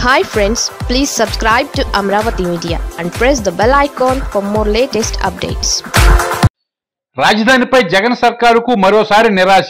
hi friends please subscribe to Amaravati media and press the bell icon for more latest updates రాజధానిపై జగన్ సర్కారుకు మరోసారి నిరాశ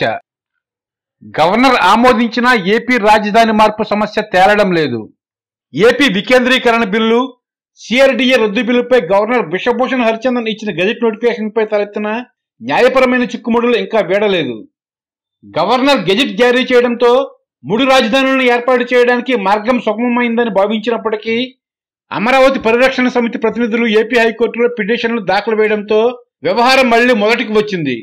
governor ఆమోదించిన AP రాజధాని మార్పు సమస్య తేలడం లేదు ఏపీ వికేంద్రీకరణ బిల్లు సిఆర్డీఏ రద్దు బిల్లుపై గవర్నర్ బిశ్వభూషణ్ హరిచందన్ ఇచ్చిన గజెట్ నోటిఫికేషన్పై తలెత్తిన న్యాయపరమైన చిక్కుముడులు ఇంకా వీడలేదు గవర్నర్ గెజెట్ జారీ చేయడంతో మూడు రాజధానులను ఏర్పాటు చేయడానికి మార్గం సుగమమైందని భావించినప్పటికీ అమరావతి పరిరక్షణ సమితి ప్రతినిధులు ఏపీ హైకోర్టులో పిటిషన్లు దాఖలు వేయడంతో వ్యవహారం మళ్లీ మొదటికి వచ్చింది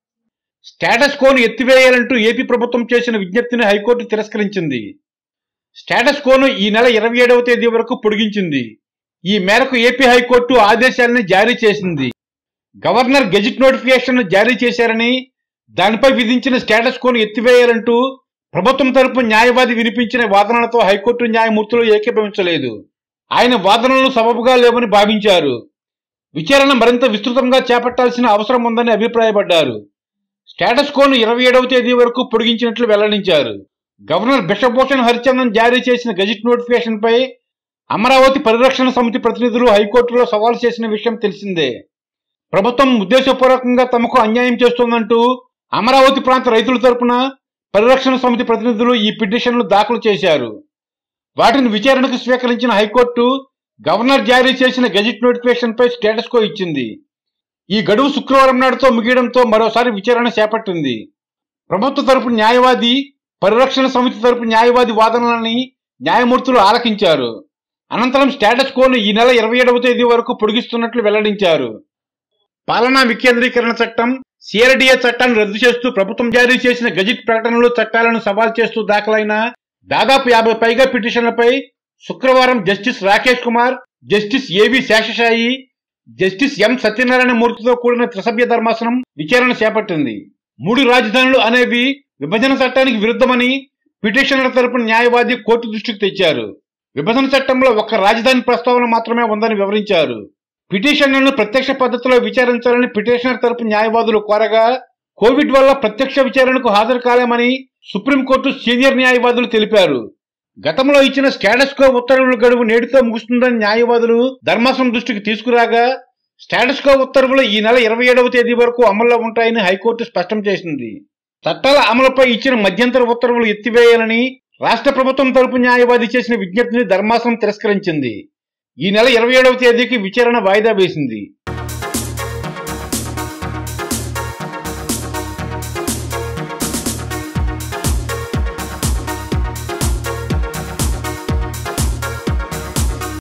స్టేటస్ కోను ఎత్తివేయాలంటూ ఏపీ ప్రభుత్వం చేసిన విజ్ఞప్తిని హైకోర్టు తిరస్కరించింది స్టేటస్ కోను ఈ నెల ఇరవై ఏడవ తేదీ వరకు పొడిగించింది ఈ మేరకు ఏపీ హైకోర్టు ఆదేశాలను జారీ చేసింది గవర్నర్ గెజిట్ నోటిఫికేషన్ జారీ చేశారని దానిపై విధించిన స్టేటస్ కోను ఎత్తివేయాలంటూ ప్రభుత్వం తరపు న్యాయవాది వినిపించిన వాదనలతో హైకోర్టు న్యాయమూర్తులు ఏకీభవించలేదు ఆయన వాదనలు సబబుగా లేవని భావించారు విచారణ మరింత విస్తృతంగా చేపట్టాల్సిన అవసరం ఉందని అభిప్రాయపడ్డారు స్టేటస్ కోను ఇరవై ఏడవ తేదీ వరకు పొడిగించినట్లు వెల్లడించారు గవర్నర్ బిశ్వభూషణ్ హరిచందన్ జారీ చేసిన గెజిట్ నోటిఫికేషన్ పై అమరావతి పరిరక్షణ సమితి ప్రతినిధులు హైకోర్టులో సవాల్ చేసిన విషయం తెలిసిందే ప్రభుత్వం ఉద్దేశపూర్వకంగా తమకు అన్యాయం చేస్తోందంటూ అమరావతి ప్రాంత రైతుల తరపున పరిరక్షణ సమితి ప్రతినిధులు ఈ పిటిషన్లు దాఖలు చేశారు వాటిని విచారణకు స్వీకరించిన హైకోర్టు గవర్నర్ జారీ చేసిన గెజిట్ నోటిఫికేషన్ పై స్టేటస్ కో ఇచ్చింది ఈ గడువు శుక్రవారం నాడుతో ముగియడంతో మరోసారి విచారణ చేపట్టింది ప్రభుత్వ తరపు న్యాయవాది పరిరక్షణ సమితి తరపు న్యాయవాది వాదనలని న్యాయమూర్తులు ఆలకించారు అనంతరం స్టేటస్ కోను ఈ నెల ఇరవై ఏడవ తేదీ వరకు పొడిగిస్తున్నట్లు వెల్లడించారు పాలనా వికేంద్రీకరణ చట్టం సిఆర్డీఏ చట్టాన్ని రద్దు చేస్తూ ప్రభుత్వం జారీ చేసిన గజిట్ ప్రకటనలు చట్టాలను సవాల్ చేస్తూ దాఖలైన దాదాపు యాభై పైగా పిటిషన్లపై శుక్రవారం జస్టిస్ రాకేష్ కుమార్ జస్టిస్ ఏవి శేషశాయి జస్టిస్ ఎం సత్యనారాయణ మూర్తితో కూడిన త్రిసభ్య ధర్మాసనం విచారణ చేపట్టింది మూడు రాజధానులు అనేవి విభజన చట్టానికి విరుద్ధమని పిటిషనర్ తరపున న్యాయవాది కోర్టు దృష్టికి తెచ్చారు విభజన చట్టంలో ఒక్క రాజధాని ప్రస్తావన మాత్రమే ఉందని వివరించారు పిటిషన్లను ప్రత్యక్ష పద్ధతిలో విచారించాలని పిటిషనర్ తరపు న్యాయవాదులు కోరగా కోవిడ్ వల్ల ప్రత్యక్ష విచారణకు హాజరు కాలేమని సుప్రీంకోర్టు సీనియర్ న్యాయవాదులు తెలిపారు గతంలో ఇచ్చిన స్టేటస్ కో ఉత్తర్వుల గడువు నేటితో ముగుస్తుందని న్యాయవాదులు ధర్మాసనం దృష్టికి తీసుకురాగా స్టేటస్ కో ఉత్తర్వులు ఈ నెల ఇరవై ఏడవ తేదీ వరకు అమల్లో ఉంటాయని హైకోర్టు స్పష్టం చేసింది చట్టాల అమలుపై ఇచ్చిన మధ్యంతర ఉత్తర్వులు ఎత్తివేయాలని రాష్ట్ర ప్రభుత్వం తరపు న్యాయవాది చేసిన విజ్ఞప్తిని ధర్మాసనం తిరస్కరించింది ఈ నెల ఇరవై ఏడవ తేదీకి విచారణ వాయిదా వేసింది